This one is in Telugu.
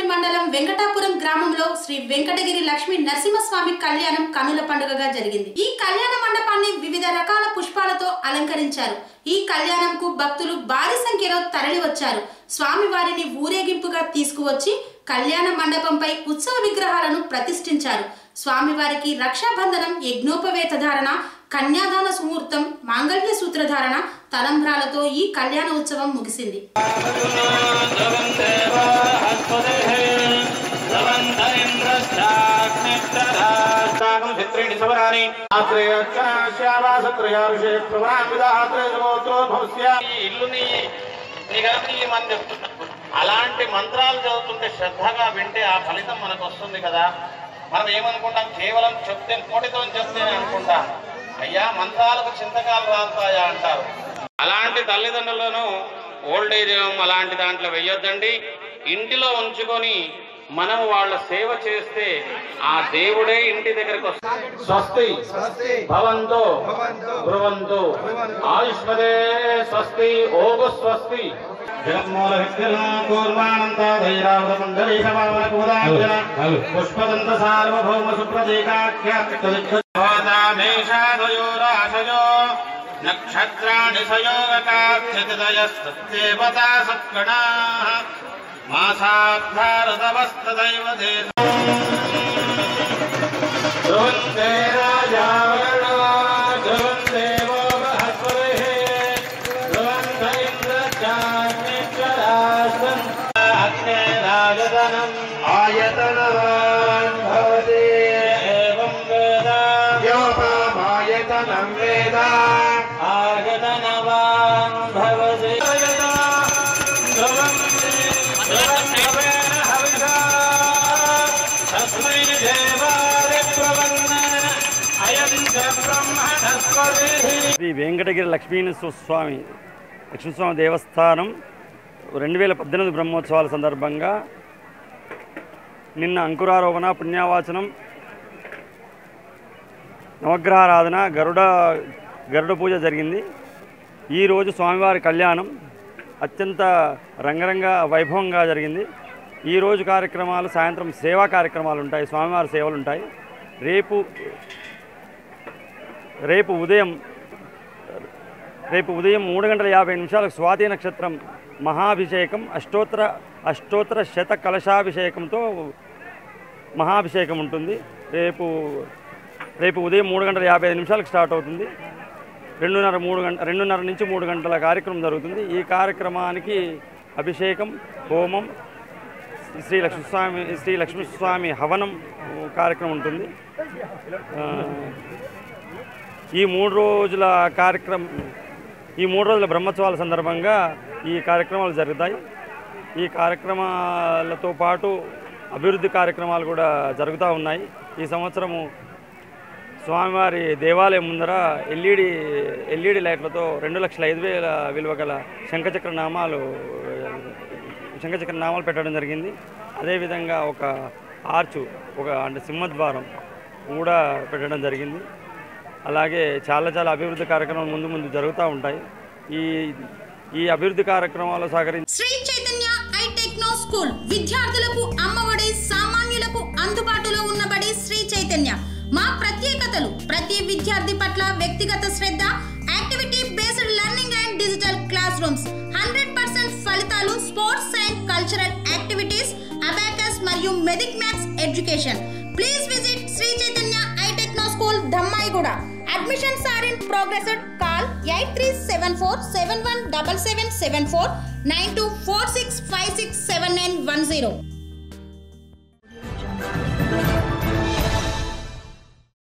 మండలం వెంకటాపురం గ్రామంలో శ్రీ వెంకటగిరి లక్ష్మీ నరసింహస్వామి కళ్యాణం కనుల పండుగగా జరిగింది ఈ కళ్యాణ మండపాన్ని వివిధ రకాల పుష్పాలతో అలంకరించారు ఈ కళ్యాణంకు భక్తులు భారీ సంఖ్యలో తరలి వచ్చారు స్వామివారిని ఊరేగింపుగా తీసుకువచ్చి కళ్యాణ మండపంపై ఉత్సవ విగ్రహాలను ప్రతిష్ఠించారు స్వామివారికి రక్షాబంధనం యజ్ఞోపవేత ధారణ కన్యాదాన సుముహూర్తం మాంగళ్య సూత్రధారణ తలంబ్రాలతో ఈ కళ్యాణ ఉత్సవం ముగిసింది ఈ ఇల్లుని నిగమని మనం చెప్తున్నాం అలాంటి మంత్రాలు చదువుతుంటే శ్రద్ధగా వింటే ఆ ఫలితం మనకు వస్తుంది కదా మనం ఏమనుకుంటాం కేవలం చెప్తే నోటితో చెప్తేనే అనుకుంటాం అయ్యా మంత్రాలకు చింతకాలు రాస్తాయా అంటారు అలాంటి తల్లిదండ్రులను ఓల్డ్ ఏజ్ హోమ్ అలాంటి దాంట్లో వెయ్యొద్దండి ఇంటిలో ఉంచుకొని మనం వాళ్ళ సేవ చేస్తే ఆ దేవుడే ఇంటి దగ్గరకు వస్తాడు స్వస్తి భవంతో బ్రువంతో ఆయుష్మదే స్వస్తి ఓగు స్వస్తి జగన్మూల పుష్పదంత సార్వభౌమ సుప్రతీకాఖ్యాతయోరాశయో నక్షత్రాణి సయోగకాక్షితయస్తేవతా సత్కణా మాసాద్ధారతవస్తదైవ దేశ ధ్రువంతే రాజావరణో ధ్రువం దేవో బృహస్పతిః ధ్రువంత ఇంద్రచాగ్నిశ్వరాస్తం అగ్నే రాజధనం ఆయతనవాన్ భవతి ఏవం వేద యోపమాయతనం వేద ఆగతనవాన్ భవతి ధ్రువం ధ్రువం భవేన హవిషా తస్మై దేవాయ ప్రవన్న అయం చ బ్రహ్మణస్పతిః శ్రీ వెంకటగిరి లక్ష్మీనరసింహ స్వామి లక్ష్మీస్వామి దేవస్థానం రెండు వేల పద్దెనిమిది బ్రహ్మోత్సవాల సందర్భంగా నిన్న అంకురారోపణ పుణ్యావాచనం నవగ్రహారాధన గరుడ గరుడ పూజ జరిగింది ఈరోజు స్వామివారి కళ్యాణం అత్యంత రంగరంగ వైభవంగా జరిగింది ఈరోజు కార్యక్రమాలు సాయంత్రం సేవా కార్యక్రమాలు ఉంటాయి స్వామివారి సేవలు ఉంటాయి రేపు రేపు ఉదయం రేపు ఉదయం మూడు గంటల యాభై నిమిషాలకు స్వాతి నక్షత్రం మహాభిషేకం అష్టోత్తర అష్టోత్తర శత కలశాభిషేకంతో మహాభిషేకం ఉంటుంది రేపు రేపు ఉదయం మూడు గంటల యాభై ఐదు నిమిషాలకు స్టార్ట్ అవుతుంది రెండున్నర మూడు గంట రెండున్నర నుంచి మూడు గంటల కార్యక్రమం జరుగుతుంది ఈ కార్యక్రమానికి అభిషేకం హోమం శ్రీ లక్ష్మీస్వామి శ్రీ లక్ష్మీస్వామి హవనం కార్యక్రమం ఉంటుంది ఆ, ఈ మూడు రోజుల కార్యక్రమం ఈ మూడు రోజుల బ్రహ్మోత్సవాల సందర్భంగా ఈ కార్యక్రమాలు జరుగుతాయి ఈ కార్యక్రమాలతో పాటు అభివృద్ధి కార్యక్రమాలు కూడా జరుగుతూ ఉన్నాయి ఈ సంవత్సరము స్వామివారి దేవాలయం ముందర ఎల్ఈడి ఎల్ఈడి లైట్లతో రెండు లక్షల ఐదు వేల విలువ గల శంఖచక్ర నామాలు శంఖచక్ర నామాలు పెట్టడం జరిగింది అదేవిధంగా ఒక ఆర్చు ఒక అంటే సింహద్వారం కూడా పెట్టడం జరిగింది అలాగే చాలా చాలా అభివృద్ధి కార్యక్రమాలు ముందు ముందు జరుగుతూ ఉంటాయి ఈ ఈ అభివృద్ధి కార్యక్రమాలు సహకరించి Sri Chaitanya I techno school విద్యార్థులకు అమ్మఒడి సామాన్యులకు అందుబాటులో ఉన్నబడి శ్రీ చైతన్య మా ప్రత్యేకతలు ప్రతి విద్యార్థి పట్ల వ్యక్తిగత శ్రద్ధ activity based learning and digital classrooms hundred percent ఫలితాలు sports and cultural activities abacus మరియు మెదిక్ maths education please visit Shri Chaitanya I techno school Dammaiguda admissions are in progress call eight three seven four seven one double seven seven four nine two four six five six seven nine one zero